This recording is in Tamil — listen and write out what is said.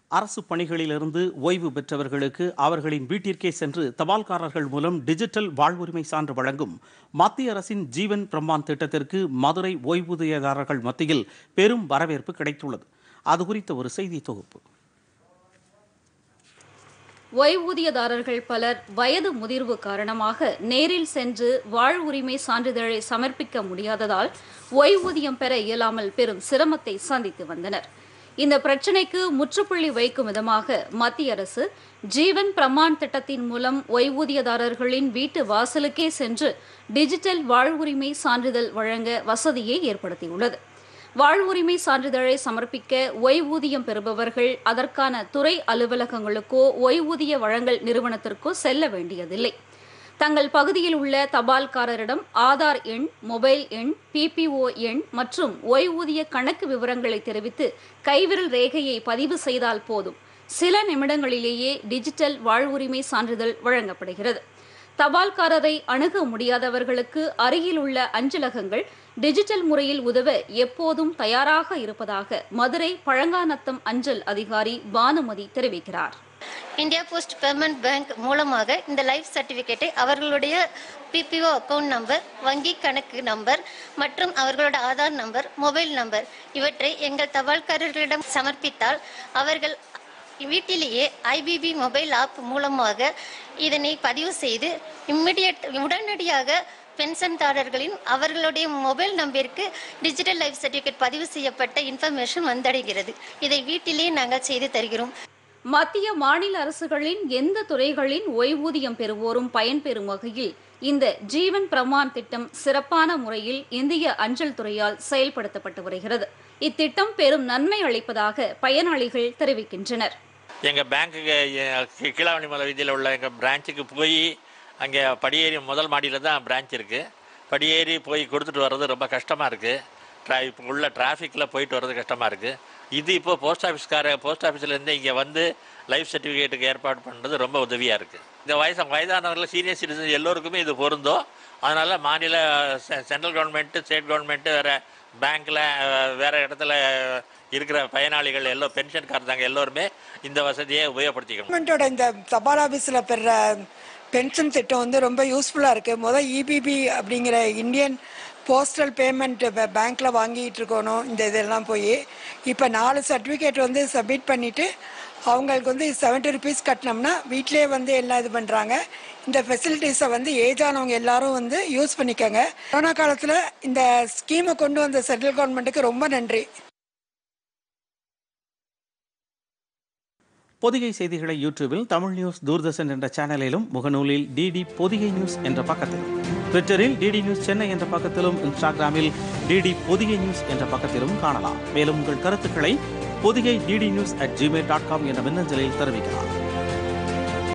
அரசு பணிகளிலிருந்து ஓய்வு பெற்றவர்களுக்கு அவர்களின் வீட்டிற்கே சென்று தபால்காரர்கள் மூலம் டிஜிட்டல் வாழ்வுரிமை சான்று வழங்கும் மத்திய அரசின் ஜீவன் பிரமான் திட்டத்திற்கு மதுரை ஓய்வூதியதாரர்கள் மத்தியில் பெரும் வரவேற்பு கிடைத்துள்ளது அது குறித்த ஒரு செய்தி தொகுப்பு ஓய்வூதியதாரர்கள் பலர் வயது முதிர்வு காரணமாக நேரில் சென்று வாழ்வுரிமை சான்றிதழை சமர்ப்பிக்க முடியாததால் ஓய்வூதியம் பெற இயலாமல் பெரும் சிரமத்தை சந்தித்து வந்தனர் இந்த பிரச்சினைக்கு முற்றுப்புள்ளி வைக்கும் விதமாக மத்திய அரசு ஜீவன் பிரமான் திட்டத்தின் மூலம் ஓய்வூதியதாரர்களின் வீட்டு வாசலுக்கே சென்று டிஜிட்டல் வாழ்வுரிமை சான்றிதழ் வழங்க வசதியை ஏற்படுத்தியுள்ளது வாழ்வுரிமை சான்றிதழை சமர்ப்பிக்க ஓய்வூதியம் பெறுபவர்கள் அதற்கான துறை அலுவலகங்களுக்கோ ஓய்வூதிய வழங்கல் நிறுவனத்திற்கோ செல்ல வேண்டியதில்லை தங்கள் பகுதியில் உள்ள தபால்காரரிடம் ஆதார் எண் மொபைல் எண் பிபிஓ எண் மற்றும் ஓய்வூதிய கணக்கு விவரங்களை தெரிவித்து கைவிரல் ரேகையை பதிவு செய்தால் போதும் சில நிமிடங்களிலேயே டிஜிட்டல் வாழ்வுரிமை சான்றிதழ் வழங்கப்படுகிறது தபால்காரரை அணுக முடியாதவர்களுக்கு அருகில் உள்ள அஞ்சலகங்கள் டிஜிட்டல் முறையில் உதவ எப்போதும் தயாராக இருப்பதாக மதுரை பழங்காநத்தம் அஞ்சல் அதிகாரி பானுமதி தெரிவிக்கிறார் இந்தியா போஸ்ட் பேமெண்ட் பேங்க் மூலமாக இந்த லைஃப் சர்டிஃபிகேட்டை அவர்களுடைய பிபிஓ அக்கவுண்ட் நம்பர் வங்கி கணக்கு நம்பர் மற்றும் அவர்களோட ஆதார் நம்பர் மொபைல் நம்பர் இவற்றை எங்கள் தபால்காரர்களிடம் சமர்ப்பித்தால் அவர்கள் வீட்டிலேயே ஐபிபி மொபைல் ஆப் மூலமாக இதனை பதிவு செய்து இம்மிடியட் உடனடியாக பென்ஷன்தாரர்களின் அவர்களுடைய மொபைல் நம்பருக்கு டிஜிட்டல் லைஃப் சர்டிஃபிகேட் பதிவு செய்யப்பட்ட இன்ஃபர்மேஷன் வந்தடைகிறது இதை வீட்டிலேயே நாங்கள் செய்து தருகிறோம் மத்திய மாநில அரசுகளின் எந்த துறைகளின் ஓய்வூதியம் பெறுவோரும் பயன்பெறும் வகையில் இந்த ஜீவன் பிரமான் திட்டம் சிறப்பான முறையில் இந்திய அஞ்சல் துறையால் செயல்படுத்தப்பட்டு வருகிறது இத்திட்டம் பெரும் நன்மை அளிப்பதாக பயனாளிகள் தெரிவிக்கின்றனர் எங்கள் பேங்க்குக்கு கீழாவணி மலை வீதியில் உள்ள எங்கள் பிரான்ச்சுக்கு போய் அங்கே படியேறி முதல் மாடியில் தான் பிரான்ச் இருக்குது படியேறி போய் கொடுத்துட்டு வர்றது ரொம்ப கஷ்டமாக இருக்குது ட்ரா இப்போ உள்ள டிராஃபிக்கில் போயிட்டு வர்றது கஷ்டமாக இருக்குது இது இப்போ போஸ்ட் ஆஃபீஸ்கார போஸ்ட் ஆஃபீஸ்லேருந்து இங்கே வந்து லைஃப் சர்டிஃபிகேட்டுக்கு ஏற்பாடு பண்ணுறது ரொம்ப உதவியாக இருக்குது இந்த வயசு வயதானவர்கள் சீனியர் சிட்டிசன் எல்லோருக்குமே இது பொருந்தும் அதனால் மாநில செ- சென்ட்ரல் கவர்மெண்ட்டு ஸ்டேட் கவர்மெண்ட்டு வேறு பேங்க்கில் வேறு இடத்துல இருக்கிற பயனாளிகள் எல்லோ பென்ஷன்காரங்க எல்லோருமே இந்த வசதியை உபயோகப்படுத்திக்கணும் கவர்மெண்ட்டோட இந்த தபால் ஆஃபீஸில் பெற பென்ஷன் திட்டம் வந்து ரொம்ப யூஸ்ஃபுல்லாக இருக்குது முதல் இபிபி அப்படிங்கிற இந்தியன் போஸ்டல் பேமெண்ட் பேங்க்கில் வாங்கிட்டு இருக்கணும் இந்த இதெல்லாம் போய் இப்போ நாலு சர்டிஃபிகேட் வந்து சப்மிட் பண்ணிவிட்டு அவங்களுக்கு வந்து செவன்ட்டி ருபீஸ் கட்டினோம்னா வீட்டிலே வந்து எல்லாம் இது பண்ணுறாங்க இந்த ஃபெசிலிட்டிஸை வந்து ஏஜ் ஆனவங்க எல்லாரும் வந்து யூஸ் பண்ணிக்கோங்க கொரோனா காலத்தில் இந்த ஸ்கீமை கொண்டு வந்த சென்ட்ரல் கவர்மெண்ட்டுக்கு ரொம்ப நன்றி பொதிகை செய்திகளை யூடியூபில் தமிழ் நியூஸ் தூர்தர்ஷன் என்ற சேனலிலும் முகநூலில் டிடி பொதிகை நியூஸ் என்ற பக்கத்திலும் ட்விட்டரில் டிடி நியூஸ் சென்னை என்ற பக்கத்திலும் இன்ஸ்டாகிராமில் டிடி பொதிகை நியூஸ் என்ற பக்கத்திலும் காணலாம் மேலும் உங்கள் கருத்துக்களை Podhigai DD news at Gmail dot com என்ற மின்னஞ்சலில் தெரிவிக்கலாம்